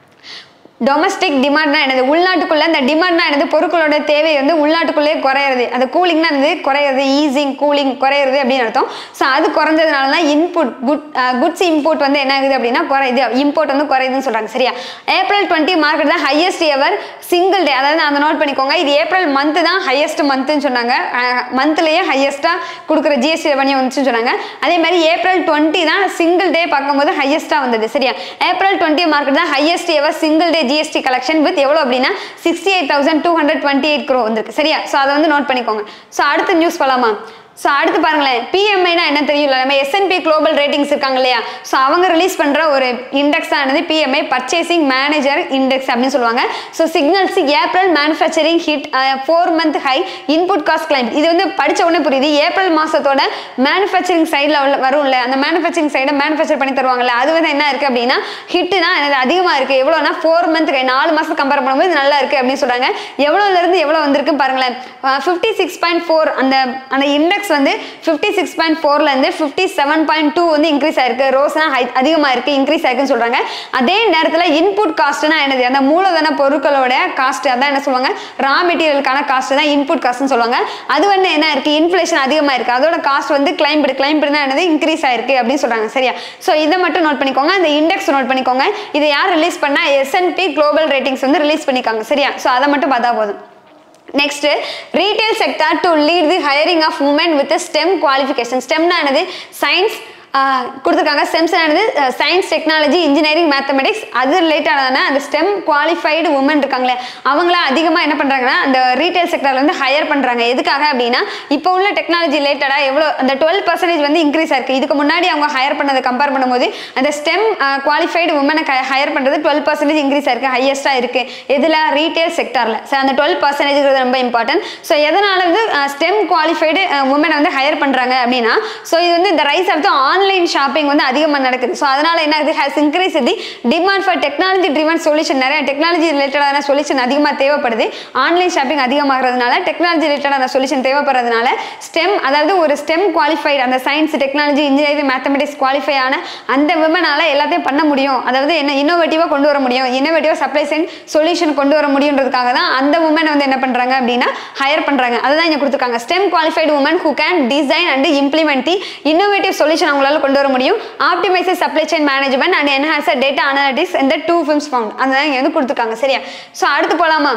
டொமஸ்டிக் டிமாண்ட்னா என்னது உள்நாட்டுக்குள்ள அந்த டிமாண்ட்னா என்னது பொருட்களோட தேவை வந்து உள்நாட்டுக்குள்ளே குறையிறது அந்த கூலிங்னா என்னது குறையிறது ஈஸிங் கூலிங் குறையிறது அப்படின்னு அர்த்தம் ஸோ அது குறைஞ்சதுனால தான் இன்புட் குட் குட்ஸ் இம்போர்ட் வந்து என்ன ஆகுது அப்படின்னா குறையுது இம்போர்ட் வந்து குறையுதுன்னு சொல்றாங்க சரியா ஏப்ரல் டுவெண்ட்டி மார்க்கெட் தான் ஹையஸ்ட் எவர் சிங்கிள் டே அதாவது அந்த நோட் பண்ணிக்கோங்க இது ஏப்ரல் மந்த் தான் ஹையஸ்ட் மந்த்னு சொன்னாங்க மந்த்லயே ஹையஸ்டா கொடுக்குற ஜிஎஸ்டி ரெவன்யூ வந்துச்சுன்னு சொன்னாங்க அதே மாதிரி ஏப்ரல் டுவெண்ட்டி தான் சிங்கிள் டே பார்க்கும்போது ஹையஸ்டா வந்தது சரியா ஏப்ரல் டுவெண்ட்டி மார்க்கெட் தான் highest ever single day GST collection with எவ்வளோ அப்படின்னா sixty eight thousand two hundred twenty eight crore வந்திருக்கு சரியா ஸோ அதை வந்து நோட் பண்ணிக்கோங்க ஸோ அடுத்த நியூஸ் போலாமா ஸோ அடுத்து பாருங்களேன் பிஎம்ஐனா என்ன தெரியல நம்ம எஸ்என்பி குளோபல் ரேட்டிங்ஸ் இருக்காங்க இல்லையா ஸோ அவங்க ரிலீஸ் பண்ணுற ஒரு இண்டெக்ஸ் ஆனது பிஎம்ஐ பர்ச்சேசிங் மேனேஜர் இண்டெக்ஸ் அப்படின்னு சொல்லுவாங்க so signals April manufacturing hit four month high input cost climb இது வந்து படிச்ச உடனே புரியுது ஏப்ரல் மாசத்தோட மேனுஃபேக்சரிங் சைடில் வரும்ல அந்த மேனுஃபேக்சரிங் சைடை மேனுஃபேக்சர் பண்ணி தருவாங்கல்ல அது வந்து என்ன இருக்கு அப்படின்னா ஹிட்னா என்னது அதிகமாக இருக்கு எவ்வளோனா ஃபோர் மந்த் கை நாலு மாசம் கம்பேர் பண்ணும்போது இது நல்லா இருக்கு அப்படின்னு சொல்றாங்க எவ்வளோல இருந்து எவ்வளோ வந்திருக்கு பாருங்களேன் ஃபிஃப்டி சிக்ஸ் பாயிண்ட் ஃபோர் அந்த அந்த இண்டெக்ஸ் வந்து ஃபிஃப்டி சிக்ஸ் பாயிண்ட் ஃபோர்லேருந்து ஃபிஃப்டி செவன் பாயிண்ட் டூ வந்து இன்க்ரீஸ் ஆயிருக்கு ரோஸ்னா ஹை அதிகமாக இருக்கு இன்க்ரீஸ் ஆயிருக்குன்னு சொல்றாங்க அதே நேரத்தில் இன்புட் காஸ்ட்னா என்னது அந்த மூலதன பொருட்களோட காஸ்ட் அதான் என்ன சொல்லுவாங்க ரா மெட்டீரியலுக்கான காஸ்ட் தான் இன்புட் காஸ்ட்னு சொல்லுவாங்க அது வந்து என்ன இருக்கு இன்ஃப்ளேஷன் அதிகமாக இருக்கு அதோட காஸ்ட் வந்து கிளைம்பு கிளைம்புனா என்னது இன்க்ரீஸ் ஆயிருக்கு அப்படின்னு சொல்றாங்க சரியா ஸோ இதை மட்டும் நோட் பண்ணிக்கோங்க அந்த இண்டெக்ஸ் நோட் பண்ணிக்கோங்க இதை யார் ரிலீஸ் பண்ணா எஸ்என்பி குளோபல் ரேட்டிங்ஸ் வந்து ரிலீஸ் பண்ணிக்காங்க சரியா ஸோ அதை மட்டும் பார்த்தா போதும் next retail sector to lead the hiring of women with STEM qualification ஸ்டெம்னா என்னது சயின்ஸ் கொடுத்துருக்காங்க ஸ்டெம்ஸ் என்னது சயின்ஸ் டெக்னாலஜி இன்ஜினியரிங் மேத்தமெட்டிக்ஸ் அது ரிலேட்டடான அந்த ஸ்டெம் குவாலிஃபைடு உமன் இருக்காங்களே அவங்கள அதிகமாக என்ன பண்ணுறாங்கன்னா அந்த ரீட்டைல் செக்டர்ல வந்து ஹையர் பண்ணுறாங்க எதுக்காக அப்படின்னா இப்போ உள்ள டெக்னாலஜி ரிலேட்டடாக எவ்வளோ அந்த டுவெல் பர்சன்டேஜ் வந்து இன்க்ரீஸ் ஆயிருக்கு இதுக்கு முன்னாடி அவங்க ஹையர் பண்ணதை கம்பேர் பண்ணும்போது அந்த ஸ்டெம் குவாலிஃபைடு உமனை ஹையர் பண்ணுறது டுவெல் பர்சன்டேஜ் இன்க்ரீஸ் ஆயிருக்கு ஹையஸ்ட்டாக இருக்கு எதில் ரீட்டைல் செக்டாரில் ஸோ அந்த டுவெல் பர்சன்டேஜ் ரொம்ப இம்பார்ட்டன்ட் ஸோ எதனால வந்து ஸ்டெம் குவாலிஃபைடு உமனை வந்து ஹையர் பண்ணுறாங்க அப்படின்னா ஸோ இது வந்து இந்த rise of the online shopping வந்து அதிகமாக நடக்குது ஸோ அதனால என்ன ஆகுது has increase the demand for technology driven solution நிறைய டெக்னாலஜி ரிலேட்டடான சொல்யூஷன் அதிகமாக தேவைப்படுது ஆன்லைன் ஷாப்பிங் அதிகமாகிறதுனால டெக்னாலஜி ரிலேட்டடான சொல்யூஷன் தேவைப்படுறதுனால ஸ்டெம் அதாவது ஒரு ஸ்டெம் குவாலிஃபைடு அந்த science technology engineering mathematics qualify ஆன அந்த விமனால எல்லாத்தையும் பண்ண முடியும் அதாவது என்ன இன்னோவேட்டிவாக கொண்டு வர முடியும் இன்னோவேட்டிவாக சப்ளை செயின் சொல்யூஷன் கொண்டு வர முடியுன்றதுக்காக தான் அந்த உமனை வந்து என்ன பண்ணுறாங்க அப்படின்னா ஹையர் பண்ணுறாங்க அதுதான் இங்கே கொடுத்துருக்காங்க STEM qualified women who can design and implement the innovative solution அவங்களால கொண்டு வர முடியும் optimise supply chain management and enhance data analytics இந்த டூ ஃபில்ம்ஸ் ஃபவுண்ட் அந்த இங்கே வந்து கொடுத்துருக்காங்க சரியா ஸோ அடுத்து போகலாமா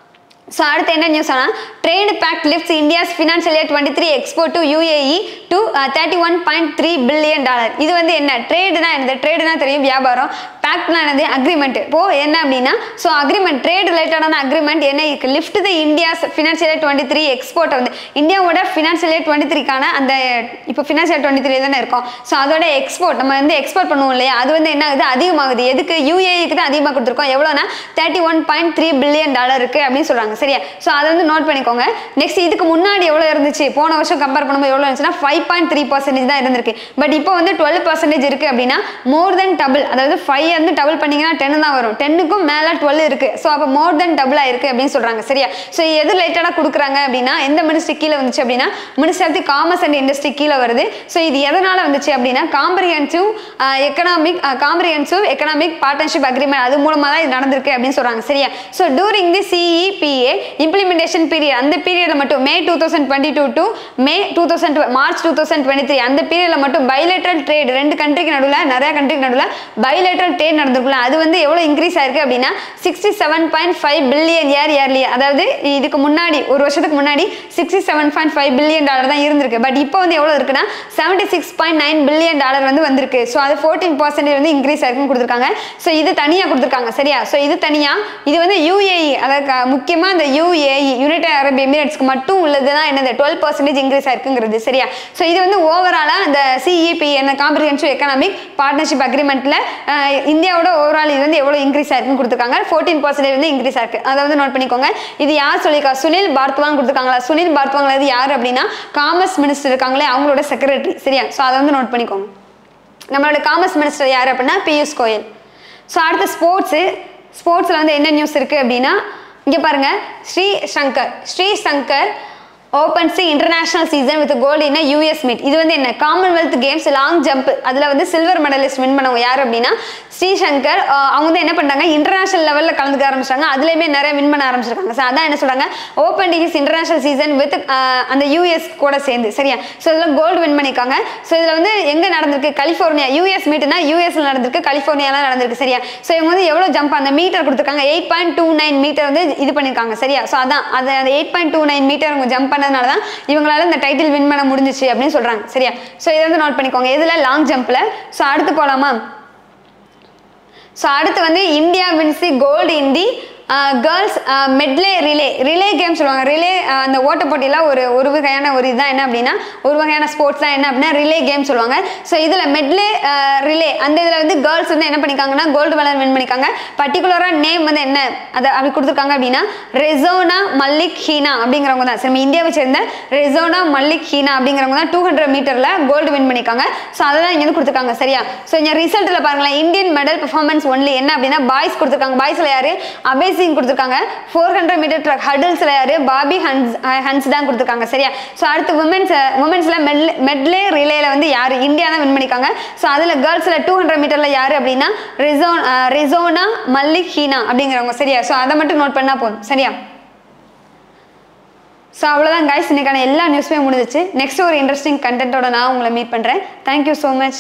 ஸோ அடுத்து என்ன நியூஸ் ஆனால் trade pact lifts India's financial year twenty three export to UAE to thirty one point three billion dollar இது வந்து என்ன ட்ரேடுனா என்னது ட்ரேடுனா தெரியும் வியாபாரம் பேக்ட்னா என்னது அக்ரிமெண்ட் இப்போ என்ன அப்படின்னா ஸோ அக்ரிமெண்ட் ட்ரேட் ரிலேட்டடான அக்ரிமெண்ட் என்ன இருக்கு lift the India's financial year twenty three export வந்து இந்தியாவோட ஃபினான்ஷியல் இயர் டுவெண்ட்டி த்ரீக்கான அந்த இப்போ ஃபினான்ஷியல் டுவெண்ட்டி த்ரீ தானே இருக்கும் ஸோ அதோட எக்ஸ்போர்ட் நம்ம வந்து எக்ஸ்போர்ட் பண்ணுவோம் இல்லையா அது வந்து என்ன ஆகுது அதிகமாகுது எதுக்கு யூஏஇக்கு தான் அதிகமாக கொடுத்துருக்கோம் எவ்வளோனா thirty one point three billion dollar இருக்கு அப்படின்னு சொல்றாங்க சரியா ஸோ அதை வந்து நோட் பண்ணிக்கோங்க நெக்ஸ்ட் இதுக்கு முன்னாடி எவ்வளோ இருந்துச்சு போன வருஷம் கம்பேர் பண்ணும்போது எவ்வளோ இருந்துச்சுன்னா ஃபைவ் பாயிண்ட் த்ரீ பர்சன்டேஜ் தான் இருந்திருக்கு பட் இப்போ வந்து டுவெல் பர்சன்டேஜ் இருக்கு அப்படின்னா மோர் தென் டபுள் அதாவது ஃபைவ் வந்து டபுள் பண்ணீங்கன்னா டென் தான் வரும் டென்னுக்கும் மேலே டுவெல் இருக்கு ஸோ அப்போ மோர் தென் டபுள் ஆயிருக்கு அப்படின்னு சொல்றாங்க சரியா ஸோ எது ரிலேட்டடாக கொடுக்குறாங்க அப்படின்னா எந்த மினிஸ்ட்ரி கீழே வந்துச்சு அப்படின்னா minister of the commerce and industry கீழே வருது ஸோ இது எதனால வந்துச்சு அப்படின்னா comprehensive economic comprehensive economic partnership agreement அது மூலமாக தான் இது நடந்திருக்கு அப்படின்னு சொல்றாங்க சரியா so during the CEPA implementation period அந்த பீரியடில் மட்டும் May two thousand twenty two to May two thousand March two thousand twenty three அந்த பீரியடில் மட்டும் பைலேட்ரல் ட்ரேட் ரெண்டு கண்ட்ரிக்கு நடுவில் நிறைய கண்ட்ரிக்கு நடுவில் பைலேட்ரல் ட்ரேட் நடந்திருக்குல்ல அது வந்து எவ்வளோ இன்க்ரீஸ் ஆயிருக்கு அப்படின்னா sixty seven point five billion year yearly அதாவது இதுக்கு முன்னாடி ஒரு வருஷத்துக்கு முன்னாடி sixty seven point five billion dollar தான் இருந்திருக்கு பட் இப்போ வந்து எவ்வளோ இருக்குன்னா seventy six point nine billion dollar வந்து வந்திருக்கு ஸோ அது ஃபோர்டீன் பர்சன்டேஜ் வந்து இன்க்ரீஸ் ஆயிருக்குன்னு கொடுத்துருக்காங்க ஸோ இது தனியாக கொடுத்துருக்காங்க சரியா ஸோ இது தனியாக இது வந்து யூஏஇ அதாவது முக்கியமாக இந்த யூஏஇ யுனைடெட் அரபு எமிரேட்ஸ்க்கு மட்டும் உள்ளது தான் என்னது டுவெல் பர்சன்டேஜ் இன்க்ரீஸ் ஆயிருக்குங்கிறது சரியா ஸோ இது வந்து ஓவராலாக அந்த சிஇபி என்ன காம்ப்ரிஹென்சிவ் எக்கனாமிக் பார்ட்னர்ஷிப் அக்ரிமெண்ட்ல இந்தியாவோட ஓவரால் இது வந்து எவ்வளோ இன்க்ரீஸ் ஆயிருக்குன்னு கொடுத்துருக்காங்க ஃபோர்டீன் பர்சன்டேஜ் வந்து இன்க்ரீஸ் ஆயிருக்கு அதை வந்து நோட் பண்ணிக்கோங்க இது யார் சொல்லியிருக்கா சுனில் பார்த்வாங் கொடுத்துருக்காங்களா சுனில் பார்த்வாங்கிறது யார் அப்படின்னா காமர்ஸ் மினிஸ்டர் இருக்காங்களே அவங்களோட செக்ரட்டரி சரியா ஸோ அதை வந்து நோட் பண்ணிக்கோங்க நம்மளோட காமர்ஸ் மினிஸ்டர் யார் அப்படின்னா பியூஷ் கோயல் ஸோ அடுத்து ஸ்போர்ட்ஸு ஸ்போர்ட்ஸில் வந்து என்ன நியூஸ் இருக்குது அப்படின்னா இங்கே பாருங்க Sreeshankar Sreeshankar opens international season with gold in US meet இது வந்து என்ன காமன்வெல்த் கேம்ஸ் லாங் ஜம்ப் அதில் வந்து சில்வர் மெடலிஸ்ட் வின் பண்ணவங்க யார் அப்படின்னா ஸ்ரீசங்கர் அஹ், அவங்க வந்து என்ன பண்ணுறாங்க இன்டர்நேஷனல் லெவலில் கலந்துக்க ஆரம்பிச்சாங்க அதுலேயுமே நிறைய வின் பண்ண ஆரம்பிச்சிருக்காங்க ஸோ அதான் என்ன சொல்கிறாங்க ஓப்பன் டிகிஸ் இன்டர்நேஷனல் சீசன் வித் அந்த யூஎஸ் கூட சேர்ந்து சரியா ஸோ இதில் கோல்டு வின் பண்ணியிருக்காங்க ஸோ இதில் வந்து எங்கே நடந்திருக்கு கலிஃபோர்னியா யூஎஸ் மீட்னா யூஎஸ்ல நடந்திருக்கு கலிஃபோர்னியால நடந்திருக்கு சரியா ஸோ இவங்க வந்து எவ்வளோ ஜம்ப் அந்த மீட்டர் கொடுத்துருக்காங்க eight point two nine metre வந்து இது பண்ணியிருக்காங்க சரியா ஸோ அதான் அது அந்த eight point two nine metre அவங்க ஜம்ப் பண்ணதுனால தான் இவங்களால இந்த டைட்டில் வின் பண்ண முடிஞ்சிச்சு அப்படின்னு சொல்கிறாங்க சரியா ஸோ இதை வந்து நோட் பண்ணிக்கோங்க இதில் லாங் ஜம்பில் ஸோ அடுத்து போகலாமா ஸோ அடுத்து வந்து India wins the gold in the girls medley relay relay game சொல்லுவாங்க ரிலே அந்த ஓட்ட போட்டியில் ஒரு ஒரு வகையான ஒரு இதுதான் என்ன அப்படின்னா ஒரு வகையான ஸ்போர்ட்ஸ் தான் என்ன அப்படின்னா ரிலே கேம் சொல்லுவாங்க ஸோ இதில் மெட்லே ரிலே அந்த இதில் வந்து கேர்ள்ஸ் வந்து என்ன பண்ணிக்காங்கன்னா கோல்டு மெடல் வின் பண்ணிக்காங்க பர்டிகுலராக நேம் வந்து என்ன அதை அப்படி கொடுத்துருக்காங்க அப்படின்னா ரெசோனா மல்லிக் ஹீனா அப்படிங்கிறவங்க தான் சரி நம்ம இந்தியாவை சேர்ந்த ரெசோனா மல்லிக் ஹீனா அப்படிங்கிறவங்க தான் டூ ஹண்ட்ரட் மீட்டரில் கோல்டு வின் பண்ணிக்காங்க ஸோ அதை தான் இங்கே வந்து கொடுத்துருக்காங்க சரியா ஸோ இங்கே ரிசல்ட்டில் பாருங்களேன் இந்தியன் மெடல் பெர்ஃபார்மன்ஸ் ஒன்லி என்ன அப்படின்னா பாய்ஸ் கொடுத்துருக்காங்க பாய்ஸில் யாரு அபேசிங் கொடுத்துருக்காங்க ஃபோர் ஹண்ட்ரட் மீட்டர் ட்ரக் ஹடில்ஸில் யாரு பாபி ஹன்ஸ் ஹன்ஸ் தான் கொடுத்துருக்காங்க சரியா ஸோ அடுத்து உமன்ஸ் உமன்ஸில் மெட்லே மெட்லே ரிலேல வந்து யார் இந்தியா தான் வின் பண்ணிக்காங்க ஸோ அதில் கேர்ள்ஸில் டூ ஹண்ட்ரட் மீட்டரில் யார் அப்படின்னா ரிசோன் ரிசோனா மல்லிக் ஹீனா அப்படிங்கிறவங்க சரியா ஸோ அதை மட்டும் நோட் பண்ணால் போதும் சரியா ஸோ அவ்வளோதான் கைஸ் இன்னைக்கான எல்லா நியூஸுமே முடிஞ்சிச்சு நெக்ஸ்ட் ஒரு இன்ட்ரெஸ்டிங் கண்டென்ட்டோட நான் உங்களை மீட் பண்ணுறேன் தேங்க்யூ ஸோ மச்